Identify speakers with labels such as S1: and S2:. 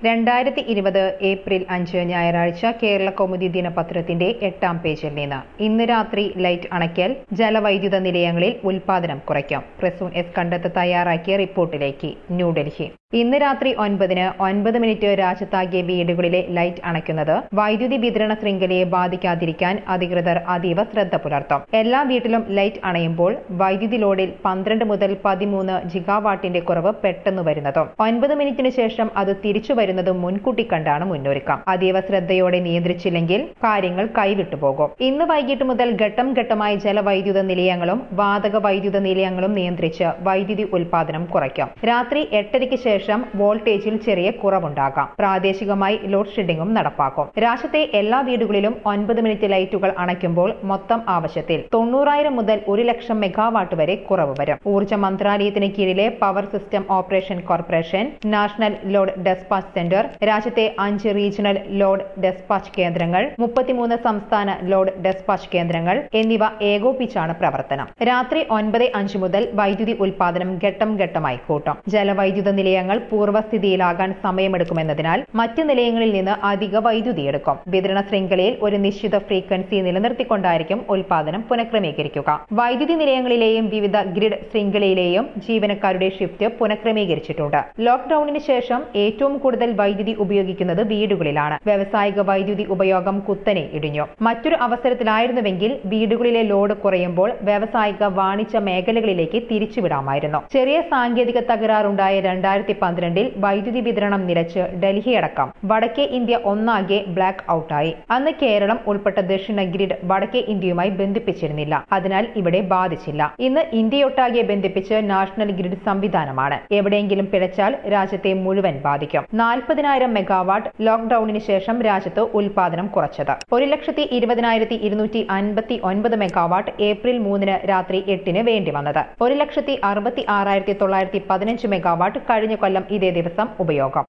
S1: രണ്ടായിരത്തി ഇരുപത് ഏപ്രിൽ അഞ്ച് ഞായറാഴ്ച കേരള കൗമുദി ദിനപത്രത്തിന്റെ എട്ടാം പേജിൽ നിന്ന് ഇന്ന് രാത്രി ലൈറ്റ് അണയ്ക്കൽ ജലവൈദ്യുത നിലയങ്ങളിൽ ഉൽപാദനം കുറയ്ക്കും പ്രസൂൺ എസ് കണ്ടെത്ത് തയ്യാറാക്കിയ റിപ്പോർട്ടിലേക്ക് ന്യൂഡൽഹി ഇന്ന് രാത്രി ഒൻപതിന് ഒൻപത് മിനിറ്റ് രാജ്യത്താകെ വീടുകളിലെ ലൈറ്റ് അണയ്ക്കുന്നത് വൈദ്യുതി വിതരണ ശൃംഖലയെ ബാധിക്കാതിരിക്കാൻ അധികൃതർ അതീവ ശ്രദ്ധ പുലർത്തും എല്ലാ വീട്ടിലും ലൈറ്റ് അണയുമ്പോൾ വൈദ്യുതി ലോഡിൽ പന്ത്രണ്ട് മുതൽ പതിമൂന്ന് ജിഗാവാട്ടിന്റെ കുറവ് പെട്ടെന്ന് വരുന്നതും ഒൻപത് മിനിറ്റിന് ശേഷം അത് തിരിച്ചു വരുന്നതും മുൻകൂട്ടി കണ്ടാണ് മുന്നൊരുക്കം അതീവ ശ്രദ്ധയോടെ നിയന്ത്രിച്ചില്ലെങ്കിൽ കാര്യങ്ങൾ കൈവിട്ടു പോകും ഇന്ന് വൈകിട്ട് മുതൽ ഘട്ടം ഘട്ടമായി ജലവൈദ്യുത നിലയങ്ങളും വാതക വൈദ്യുത നിലയങ്ങളും നിയന്ത്രിച്ച് വൈദ്യുതി ഉൽപാദനം കുറയ്ക്കും രാത്രി എട്ടരയ്ക്ക് ശേഷം വോൾട്ടേജിൽ ചെറിയ കുറവുണ്ടാകാം പ്രാദേശികമായി ലോഡ് ഷെഡിംഗും നടപ്പാക്കും രാജ്യത്തെ എല്ലാ വീടുകളിലും ഒൻപത് മിനിറ്റ് ലൈറ്റുകൾ അണയ്ക്കുമ്പോൾ മൊത്തം ആവശ്യത്തിൽ തൊണ്ണൂറായിരം മുതൽ ഒരു ലക്ഷം മെഗാവാട്ട് വരെ കുറവ് വരും ഊർജ്ജ മന്ത്രാലയത്തിന് കീഴിലെ power system operation corporation national load despatch centre രാജ്യത്തെ അഞ്ച് റീജിയണൽ ലോഡ് ഡെസ്പാച്ച് കേന്ദ്രങ്ങൾ മുപ്പത്തിമൂന്ന് സംസ്ഥാന ലോഡ് ഡെസ്പാച്ച് കേന്ദ്രങ്ങൾ എന്നിവ ഏകോപിച്ചാണ് പ്രവർത്തനം രാത്രി ഒൻപത് അഞ്ച് മുതൽ വൈദ്യുതി ഉൽപാദനം ഘട്ടം ഘട്ടമായി കൂട്ടും ജലവൈദ്യുത നിലയങ്ങൾ പൂർവ്വസ്ഥിതിയിലാകാൻ സമയമെടുക്കുമെന്നതിനാൽ മറ്റ് നിലയങ്ങളിൽ നിന്ന് അധിക വൈദ്യുതി എടുക്കും വിതരണ ശൃംഖലയിൽ ഒരു നിശ്ചിത ഫ്രീക്വൻസി നിലനിർത്തിക്കൊണ്ടായിരിക്കും ഉൽപാദനം പുനഃക്രമീകരിക്കുക വൈദ്യുതി നിലയങ്ങളിലെയും വിവിധ ഗ്രിഡ് ശൃംഖലയിലെയും ജീവനക്കാരുടെ ഷിഫ്റ്റ് പുനഃക്രമീകരിച്ചിട്ടുണ്ട് ലോക്ഡൌണിന് ശേഷം ഏറ്റവും കൂടുതൽ വൈദ്യുതി ഉപയോഗിക്കുന്നത് വീടുകളിലാണ് വ്യാവസായിക വൈദ്യുതി ഉപയോഗം കുത്തനെ ഇടിഞ്ഞു മറ്റൊരു അവസരത്തിലായിരുന്നുവെങ്കിൽ വീടുകളിലെ ലോഡ് കുറയുമ്പോൾ വ്യാവസായിക വാണിജ്യ മേഖലകളിലേക്ക് തിരിച്ചുവിടാമായിരുന്നു ചെറിയ സാങ്കേതിക തകരാറുണ്ടായ രണ്ടായിരത്തി പന്ത്രണ്ടിൽ വൈദ്യുതി വിതരണം നിലച്ച് ഡൽഹിയടക്കം വടക്കേ ഇന്ത്യ ഒന്നാകെ ബ്ലാക്ക് ഔട്ടായി അന്ന് കേരളം ഉൾപ്പെട്ട ദക്ഷിണ ഗ്രിഡ് വടക്കേ ഇന്ത്യയുമായി ബന്ധിപ്പിച്ചിരുന്നില്ല അതിനാൽ ഇവിടെ ബാധിച്ചില്ല ഇന്ന് ഇന്ത്യയൊട്ടാകെ ബന്ധിപ്പിച്ച് നാഷണൽ ഗ്രിഡ് സംവിധാനമാണ് എവിടെയെങ്കിലും പിഴച്ചാൽ രാജ്യത്തെ മുഴുവൻ ബാധിക്കും നാൽപ്പതിനായിരം മെഗാവാട്ട് ലോക്ഡൌണിന് ശേഷം രാജ്യത്ത് ഉൽപാദനം കുറച്ചത് ഒരു ലക്ഷത്തി ഇരുപതിനായിരത്തി ഇരുന്നൂറ്റി അൻപത്തി ഒൻപത് മെഗാവാട്ട് ഏപ്രിൽ മൂന്നിന് രാത്രി എട്ടിന് വേണ്ടി വന്നത് ഒരു ലക്ഷത്തി അറുപത്തി ആറായിരത്തി തൊള്ളായിരത്തി പതിനഞ്ച് മെഗാവാട്ട് കഴിഞ്ഞ കൊല്ലം ഇതേ ദിവസം ഉപയോഗം